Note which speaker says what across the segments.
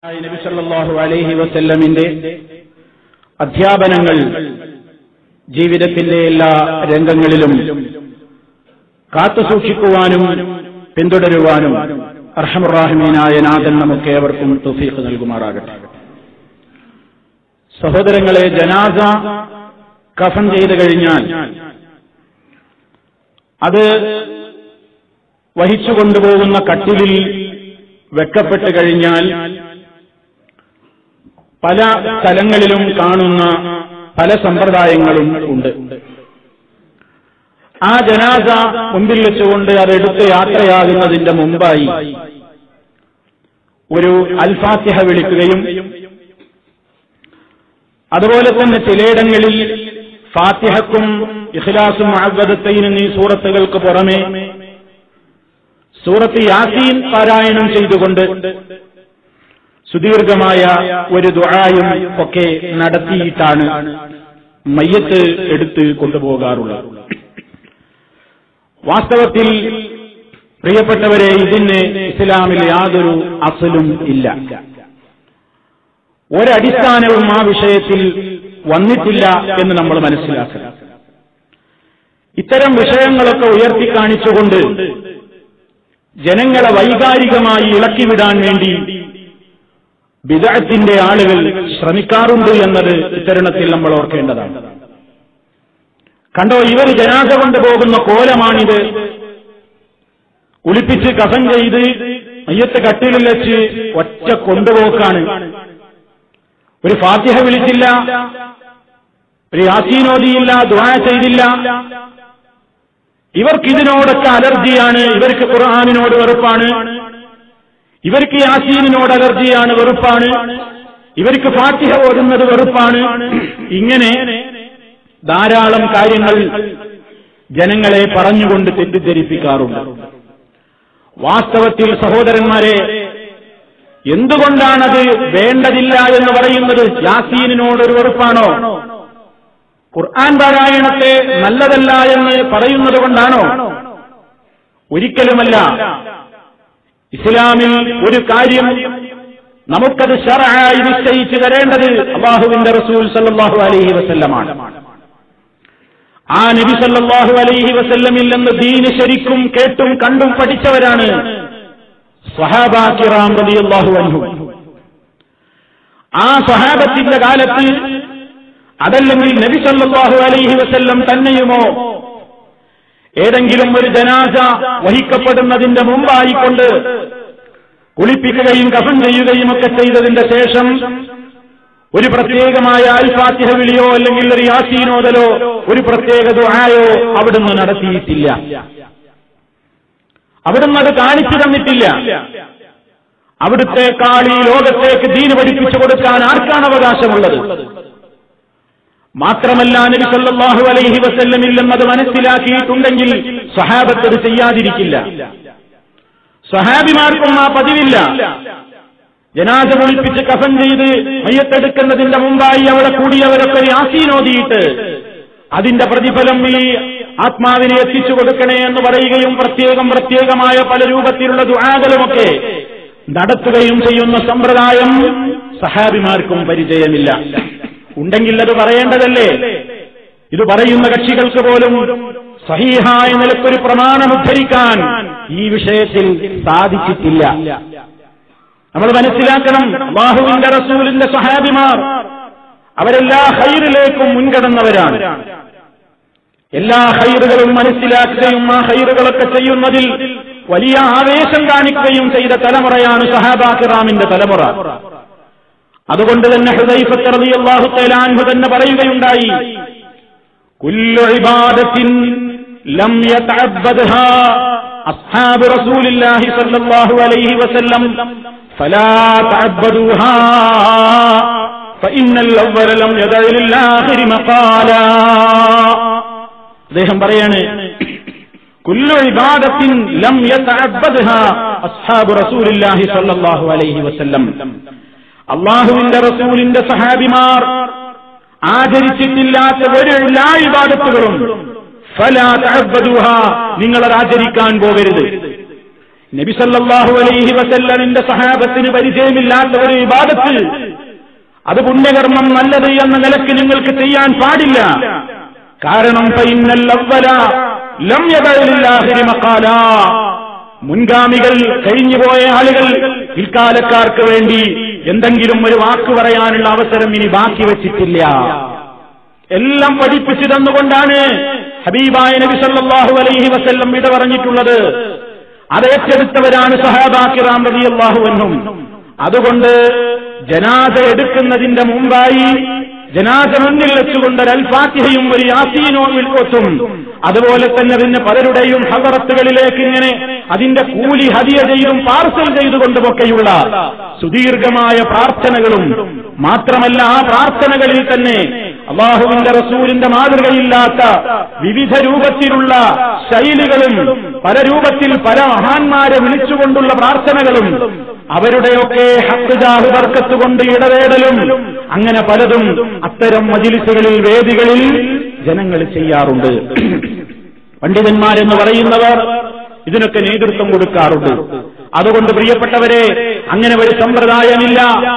Speaker 1: നബി സല്ലല്ലാഹു അലൈഹി വസല്ലമിന്റെ അധ്യാപനങ്ങൾ ജീവിതത്തിന്റെ എല്ലാ രംഗങ്ങളിലും കാത്തുസൂക്ഷിക്കുവാനും പിന്തുടരുവാനും അർഹമുറാഹിമീനായ നാഥൻ നമുക്ക് ഏവർക്കും തുഫീഖ് നൽകുമാറാകട്ടെ സഹോദരങ്ങളെ ജനാസ കഫൻ ചെയ്തു കഴിഞ്ഞാൽ അത് വഹിച്ചു കൊണ്ടുപോകുന്ന കട്ടിലിൽ വെക്കപ്പെട്ട് കഴിഞ്ഞാൽ പല സ്ഥലങ്ങളിലും കാണുന്ന പല സമ്പ്രദായങ്ങളും ഉണ്ട് ആ ജനാസ മുമ്പിൽ വെച്ചുകൊണ്ട് അതെടുത്ത് യാത്രയാകുന്നതിന്റെ മുമ്പായി ഒരു അൽഫാത്തിഹ വിളിക്കുകയും അതുപോലെ തന്നെ ചിലയിടങ്ങളിൽ ഫാത്തിഹക്കും ഇഖ്ലാസും അഹ്വദത്തൈൻ എന്നീ സൂറത്തുകൾക്ക് പുറമെ സൂറത്ത് യാസീൻ പാരായണം ചെയ്തുകൊണ്ട് സുദീർഘമായ ഒരു ദുആയും ഒക്കെ നടത്തിയിട്ടാണ് മയ്യത്ത് എടുത്ത് കൊണ്ടുപോകാറുള്ളത് വാസ്തവത്തിൽ പ്രിയപ്പെട്ടവരെ ഇതിന് ഇസ്ലാമിൽ യാതൊരു അസലും ഇല്ല ഒരടിസ്ഥാനവും ആ വിഷയത്തിൽ വന്നിട്ടില്ല എന്ന് നമ്മൾ മനസ്സിലാക്കണം ഇത്തരം വിഷയങ്ങളൊക്കെ ഉയർത്തിക്കാണിച്ചുകൊണ്ട് ജനങ്ങളെ വൈകാരികമായി ഇളക്കിവിടാൻ വേണ്ടി വിദഗ്ധത്തിന്റെ ആളുകൾ ശ്രമിക്കാറുണ്ട് എന്നത് ഇത്തരുണത്തിൽ നമ്മൾ ഓർക്കേണ്ടതാണ് കണ്ടോ ഇവർ ജനാസ കൊണ്ടുപോകുന്ന കോലമാണിത് കുളിപ്പിച്ച് കഫൻ ചെയ്ത് മയ്യത്ത് കട്ടിലിൽ വെച്ച് ഒറ്റ കൊണ്ടുപോക്കാണ് ഒരു ഫാത്തിഹ വിളിച്ചില്ല ഒരു യാസീനോദിയില്ല ദ്വാ ചെയ്തില്ല ഇവർക്കിതിനോടൊക്കെ അലർജിയാണ് ഇവർക്ക് ഖുർആാനിനോട് വെറുപ്പാണ് ഇവർക്ക് യാസീനിനോട് അലർജിയാണ് വെറുപ്പാണ് ഇവർക്ക് ഫാത്തിഹ ഓടുന്നത് വെറുപ്പാണ് ഇങ്ങനെ ധാരാളം കാര്യങ്ങൾ ജനങ്ങളെ പറഞ്ഞുകൊണ്ട് തെറ്റിദ്ധരിപ്പിക്കാറുണ്ട് വാസ്തവത്തിൽ സഹോദരന്മാരെ എന്തുകൊണ്ടാണത് വേണ്ടതില്ല എന്ന് പറയുന്നത് യാസീനിനോടൊരു വെറുപ്പാണോ ഖുർആൻ പാരായണത്തെ നല്ലതല്ല എന്ന് പറയുന്നത് കൊണ്ടാണോ ഒരിക്കലുമല്ല ഇസ്ലാമിൽ ഒരു കാര്യം നമുക്കത് ഷറായി നിശ്ചയിച്ചു തരേണ്ടത് അള്ളാഹുവിന്റെ റസൂൽ സല്ലാഹു അലൈഹി വസല്ലമാണ് ആ നബി സല്ലാഹു അലൈഹി വസല്ലമിൽ നിന്ന് ദീന് ശരിക്കും കേട്ടും കണ്ടും പഠിച്ചവരാണ് സഹാബാക്കിറാം റളിയല്ലാഹു അൻഹു ആ സഹാബത്തിന്റെ കാലത്ത് അതല്ലെങ്കിൽ നബി സല്ലാഹു അലൈഹി വസല്ലം തന്നെയുമോ ഏതെങ്കിലും ഒരു ജനാസ വഹിക്കപ്പെടുന്നതിന്റെ മുമ്പായിക്കൊണ്ട് കുളിപ്പിക്കുകയും കഫൻ ചെയ്യുകയും ഒക്കെ ചെയ്തതിന്റെ ശേഷം ഒരു പ്രത്യേകമായ അൽഫാത്തിഹ വിളിയോ അല്ലെങ്കിൽ ഒരു യാസീനോദലോ ഒരു പ്രത്യേക ദുആയോ അവിടുന്ന് നടത്തിയിട്ടില്ല അവിടുന്ന് അത് കാണിച്ചു തന്നിട്ടില്ല അവിടുത്തേക്കാൾ ഈ ലോകത്തേക്ക് ദീന് പഠിപ്പിച്ചു കൊടുക്കാൻ ആർക്കാണ് അവകാശമുള്ളത് മാത്രമല്ല നബി സല്ലല്ലാഹു അലൈഹി വസല്ലമില്ലെന്നത് മനസ്സിലാക്കിയിട്ടുണ്ടെങ്കിൽ സഹാബത്ത് അത് ചെയ്യാതിരിക്കില്ല സഹാബിമാർക്കും ആ പതിവില്ല ജനാസ വിളിപ്പിച്ച് കഫൻ ചെയ്ത് മയ്യത്തെടുക്കുന്നതിന്റെ മുമ്പായി അവിടെ കൂടിയവരൊക്കെ ആസീനോദിയിട്ട് അതിന്റെ പ്രതിഫലം ഈ ആത്മാവിനെ എത്തിച്ചു കൊടുക്കണേ എന്ന് പറയുകയും പ്രത്യേകം പ്രത്യേകമായ പല രൂപത്തിലുള്ള ദുആകളുമൊക്കെ നടത്തുകയും ചെയ്യുന്ന സമ്പ്രദായം സഹാബിമാർക്കും പരിചയമില്ല ഉണ്ടെങ്കിൽ അത് പറയേണ്ടതല്ലേ ഇത് പറയുന്ന കക്ഷികൾക്ക് പോലും സഹീഹായ നിലക്കൊരു പ്രമാണം ഉദ്ധരിക്കാൻ ഈ വിഷയത്തിൽ സാധിച്ചിട്ടില്ല നമ്മൾ മനസ്സിലാക്കണം ബാഹുവിന്റെ റസൂലിന്റെ സഹാബിമാർ അവരെല്ലാ ഹൈറിലേക്കും മുൻകടന്നവരാണ് എല്ലാ ഹൈറുകളും മനസ്സിലാക്കുകയും ആ ഹൈറുകളൊക്കെ ചെയ്യുന്നതിൽ വലിയ ആവേശം കാണിക്കുകയും ചെയ്ത തലമുറയാണ് സഹാബാക്കിറാമിന്റെ തലമുറ അതുകൊണ്ട് തന്നെ ഹൃദയഫത്ത് റളിയല്ലാഹു തആല അൻഹു തന്നെ പറയുകയുണ്ടായി കുല്ലു ഇബാദത്തിൻ ലം യതഅബ്ബദ്ഹാ അസ്ഹാബ് റസൂലില്ലാഹി സ്വല്ലല്ലാഹു അലൈഹി വസല്ലം ഫലാ തഅബ്ബദൂഹാ فإن الأول لم يدع للآخر مقالا അദ്ദേഹം പറയാണ് കുല്ലു ഇബാദത്തിൻ ലം യതഅബ്ബദ്ഹാ അസ്ഹാബ് റസൂലില്ലാഹി സ്വല്ലല്ലാഹു അലൈഹി വസല്ലം അള്ളാഹുവിന്റെ റസൂലിന്റെ സഹാബിമാർ ആചരിച്ചിട്ടില്ലാത്ത ഒരു എല്ലാ ഇബാദത്തുകളും ഫലാ തഅബ്ബദൂഹ നിങ്ങളത് ആചരിക്കാൻ പോകരുത് നബിസല്ലാഹു അലൈഹി വസല്ലമിന്റെ സഹാബത്തിന് പരിചയമില്ലാത്ത ഒരു വിവാദത്തിൽ അത് പുണ്യകർമ്മം നല്ലത് എന്ന നിലയ്ക്ക് നിങ്ങൾക്ക് ചെയ്യാൻ പാടില്ല കാരണം ഫൈനൽ അവ്വല ലം യദലില്ലാഹിരി മഖാല മുൻഗാമികൾ കഴിഞ്ഞുപോയ ആളുകൾ പിൽക്കാലക്കാർക്ക് വേണ്ടി എന്തെങ്കിലും ഒരു വാക്ക് പറയാനുള്ള അവസരം ഇനി ബാക്കി വെച്ചിട്ടില്ല എല്ലാം പഠിപ്പിച്ചു തന്നുകൊണ്ടാണ് ഹബീബായ നബി സല്ലല്ലാഹു അലൈഹി വസല്ലം വിട പറഞ്ഞിട്ടുള്ളത് അത് ഏറ്റെടുത്തവരാണ് സഹാബാക്കിറാം റളിയല്ലാഹു അൻഹും അതുകൊണ്ട് ജനാദ എടുക്കുന്നതിന്റെ മുമ്പായി ജനാദ മുന്നിൽ വെച്ചുകൊണ്ട് ഒരു അൽഫാത്തിഹയും ഒരു യാസീനോ വിൽക്കൊത്തും അതുപോലെ തന്നെ പിന്നെ പലരുടെയും ഹദറത്തുകളിലേക്ക് ഇങ്ങനെ അതിന്റെ കൂലി ഹദിയ ചെയ്തും പാർസൽ ചെയ്തുകൊണ്ടുമൊക്കെയുള്ള സുദീർഘമായ പ്രാർത്ഥനകളും മാത്രമല്ല ആ പ്രാർത്ഥനകളിൽ തന്നെ അള്ളാഹുവിന്റെ റസൂലിന്റെ മാതൃകയില്ലാത്ത വിവിധ രൂപത്തിലുള്ള ശൈലികളും പല രൂപത്തിൽ പല മഹാന്മാരെ വിളിച്ചുകൊണ്ടുള്ള പ്രാർത്ഥനകളും അവരുടെയൊക്കെ ഹക്കുജാഹു ബർക്കത്തുകൊണ്ട് ഇടവേടലും അങ്ങനെ പലതും അത്തരം മജിലിസുകളിൽ വേദികളിൽ ജനങ്ങൾ ചെയ്യാറുണ്ട് പണ്ഡിതന്മാരെന്ന് പറയുന്നവർ ഇതിനൊക്കെ നേതൃത്വം കൊടുക്കാറുണ്ട് അതുകൊണ്ട് പ്രിയപ്പെട്ടവരെ അങ്ങനെ ഒരു സമ്പ്രദായമില്ല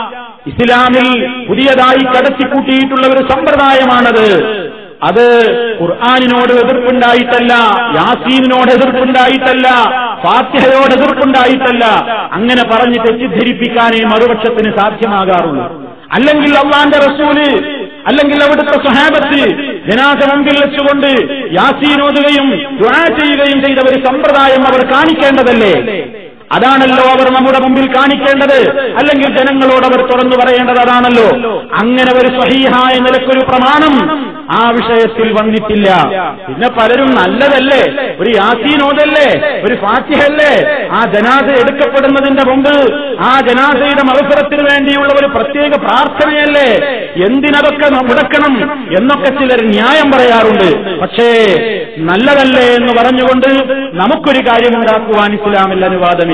Speaker 1: ഇസ്ലാമിൽ പുതിയതായി കടത്തിക്കൂട്ടിയിട്ടുള്ള ഒരു സമ്പ്രദായമാണത് അത് ഖുർആാനിനോട് എതിർപ്പുണ്ടായിട്ടല്ല യാസീനിനോട് എതിർപ്പുണ്ടായിട്ടല്ല ഫാത്തിഹയോട് എതിർപ്പുണ്ടായിട്ടല്ല അങ്ങനെ പറഞ്ഞ് തെറ്റിദ്ധരിപ്പിക്കാനേ മറുപക്ഷത്തിന് സാധ്യമാകാറുള്ളൂ അല്ലെങ്കിൽ അള്ളാന്റെ റസൂല് അല്ലെങ്കിൽ അവിടുത്തെ സഹാബത്ത് ജനാസ മുമ്പിൽ വെച്ചുകൊണ്ട് യാസീനോതുകയും ദുആ ചെയ്യുകയും ചെയ്ത ഒരു സമ്പ്രദായം അവർ കാണിക്കേണ്ടതല്ലേ അതാണല്ലോ അവർ നമ്മുടെ മുമ്പിൽ കാണിക്കേണ്ടത് അല്ലെങ്കിൽ ജനങ്ങളോട് അവർ തുറന്നു പറയേണ്ടത് അതാണല്ലോ അങ്ങനെ ഒരു സ്വഹീഹായ നിലക്കൊരു പ്രമാണം ആ വിഷയത്തിൽ വന്നിട്ടില്ല പിന്നെ പലരും നല്ലതല്ലേ ഒരു യാസീനോദല്ലേ ഒരു ഫാത്തിഹല്ലേ ആ ജനാസ എടുക്കപ്പെടുന്നതിന്റെ മുമ്പ് ആ ജനാസയുടെ മത്സരത്തിന് വേണ്ടിയുള്ള ഒരു പ്രത്യേക പ്രാർത്ഥനയല്ലേ എന്തിനതൊക്കെ മുടക്കണം എന്നൊക്കെ ചിലർ ന്യായം പറയാറുണ്ട് പക്ഷേ നല്ലതല്ലേ എന്ന് പറഞ്ഞുകൊണ്ട് നമുക്കൊരു കാര്യമുണ്ടാക്കുവാൻ ഇസ്ലാമിൽ അനുവാദമില്ല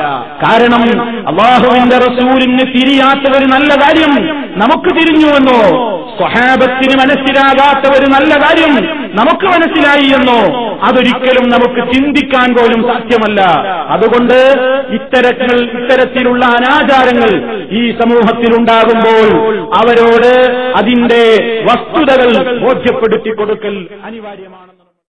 Speaker 1: കാരണം അള്ളാഹുവിന്റെ റസൂലിന് തിരിയാത്ത ഒരു നല്ല കാര്യം നമുക്ക് തിരിഞ്ഞുവെന്നോ സ്വഹാബത്തിന് മനസ്സിലാകാത്ത ഒരു നല്ല കാര്യം നമുക്ക് മനസ്സിലായി എന്നോ അതൊരിക്കലും നമുക്ക് ചിന്തിക്കാൻ പോലും സാധ്യമല്ല അതുകൊണ്ട് ഇത്തരങ്ങൾ ഇത്തരത്തിലുള്ള അനാചാരങ്ങൾ ഈ സമൂഹത്തിലുണ്ടാകുമ്പോൾ അവരോട് അതിന്റെ വസ്തുതകൾ ബോധ്യപ്പെടുത്തി കൊടുക്കൽ അനിവാര്യമാണെന്ന്